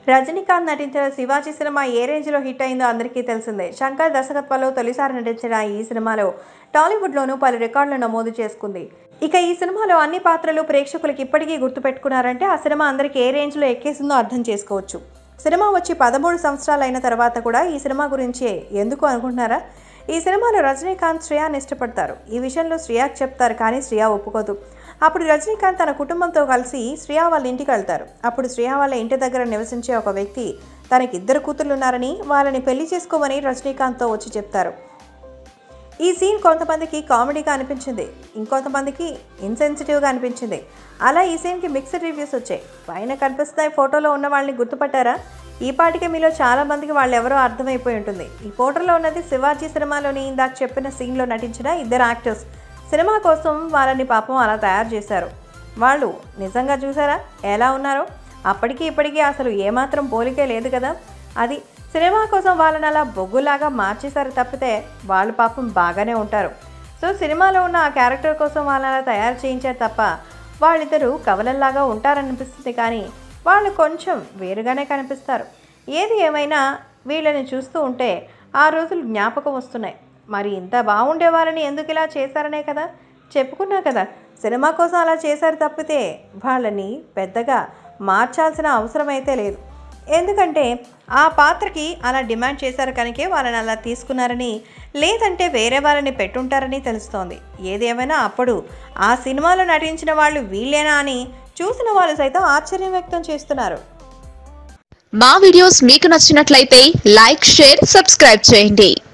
రజనీకాంత్ నటించిన శివాజీ సినిమా ఏ రేంజ్లో హిట్ అయిందో అందరికీ తెలిసిందే శంకర్ దర్శకత్వంలో తొలిసారి నటించిన ఈ సినిమాలో టాలీవుడ్లోనూ పలు రికార్డులు నమోదు చేసుకుంది ఇక ఈ సినిమాలో అన్ని పాత్రలు ప్రేక్షకులకు ఇప్పటికీ గుర్తుపెట్టుకున్నారంటే ఆ సినిమా అందరికీ ఏ రేంజ్లో ఎక్కేసిందో అర్థం చేసుకోవచ్చు సినిమా వచ్చి పదమూడు సంవత్సరాలు అయిన తర్వాత కూడా ఈ సినిమా గురించి ఎందుకు అనుకుంటున్నారా ఈ సినిమాలో రజనీకాంత్ శ్రేయాని ఇష్టపడతారు ఈ విషయంలో శ్రేయాకి చెప్తారు కానీ శ్రేయ ఒప్పుకోదు అప్పుడు రజనీకాంత్ తన కుటుంబంతో కలిసి శ్రేయ వాళ్ళ ఇంటికి వెళ్తారు అప్పుడు శ్రేయ వాళ్ళ ఇంటి దగ్గర నివసించే ఒక వ్యక్తి తనకి ఇద్దరు కూతుర్లు ఉన్నారని వాళ్ళని పెళ్లి చేసుకోమని రజనీకాంత్తో వచ్చి చెప్తారు ఈ సీన్ కొంతమందికి కామెడీగా అనిపించింది ఇంకొంతమందికి ఇన్సెన్సిటివ్గా అనిపించింది అలా ఈ సీన్కి మిక్స్డ్ రివ్యూస్ వచ్చాయి పైన కనిపిస్తున్న ఫోటోలో ఉన్న వాళ్ళని గుర్తుపట్టారా ఈ పాటికి మీలో చాలా మందికి వాళ్ళు ఎవరో అర్థమైపోయి ఉంటుంది ఈ ఫోటోలో ఉన్నది శివాజీ సినిమాలోని ఇందాక చెప్పిన సీన్లో నటించిన ఇద్దరు యాక్టర్స్ సినిమా కోసం వాళ్ళని పాపం అలా తయారు చేశారు వాళ్ళు నిజంగా చూసారా ఎలా ఉన్నారో అప్పటికి ఇప్పటికీ అసలు ఏమాత్రం పోలికే లేదు కదా అది సినిమా కోసం వాళ్ళని అలా బొగ్గులాగా మార్చేశారు తప్పితే వాళ్ళు పాపం బాగానే ఉంటారు సో సినిమాలో ఉన్న ఆ క్యారెక్టర్ కోసం వాళ్ళని అలా తయారు చేయించారు తప్ప వాళ్ళిద్దరూ కవలల్లాగా ఉంటారనిపిస్తుంది కానీ వాళ్ళు కొంచెం వేరుగానే కనిపిస్తారు ఏది ఏమైనా వీళ్ళని చూస్తూ ఉంటే ఆ రోజులు జ్ఞాపకం వస్తున్నాయి మరి ఇంత బాగుండేవారని ఎందుకు ఇలా చేశారనే కదా చెప్పుకున్నా కదా సినిమా కోసం అలా చేశారు తప్పితే వాళ్ళని పెద్దగా మార్చాల్సిన అవసరం అయితే లేదు ఎందుకంటే ఆ పాత్రకి అలా డిమాండ్ చేశారు కనుకే వాళ్ళని అలా తీసుకున్నారని లేదంటే వేరే వాళ్ళని పెట్టుంటారని తెలుస్తోంది ఏదేమైనా అప్పుడు ఆ సినిమాలో నటించిన వాళ్ళు వీళ్ళేనా అని చూసిన వాళ్ళు సైతం ఆశ్చర్యం వ్యక్తం చేస్తున్నారు మా వీడియోస్ మీకు నచ్చినట్లయితే లైక్ షేర్ సబ్స్క్రైబ్ చేయండి